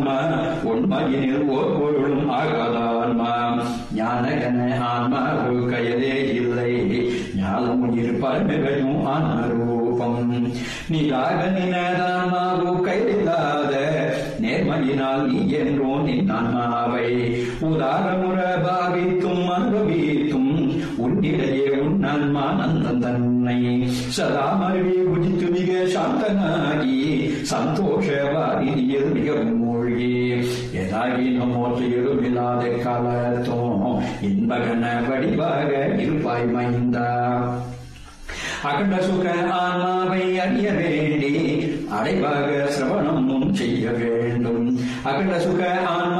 ஆன்மா உண்மையினில் ஓர் பொருளும் ஆகாதான்மா ஞானகன ஆன்மாவு கையதே இல்லை ஞானம் இருப்பரமையும் ஆன்மரூபம் நீராக நினதான்மாவு கையில்லாத நேர்மையினால் நீ என்றோ நின் ஆன்மாவை உதாரமுற பாவித்தும் அனுபவித்தும் உன்னிடையே உன் ஆன்மா நந்தன் தன்னை சதா மருவி உதித்து மிக சாந்தனாகி சந்தோஷ வாரியில் மிகவும் மூழ்கி எதாகினும் மோசையிலும் இல்லாத காலத்தும் இன்பகன வடிவாக இருப்பாய் மைந்தா அகண்ட சுக ஆன்மாவை அறிய வேண்டி அடைவாக சிரவணமும் செய்ய வேண்டும் அகண்ட சுக ஆன்மா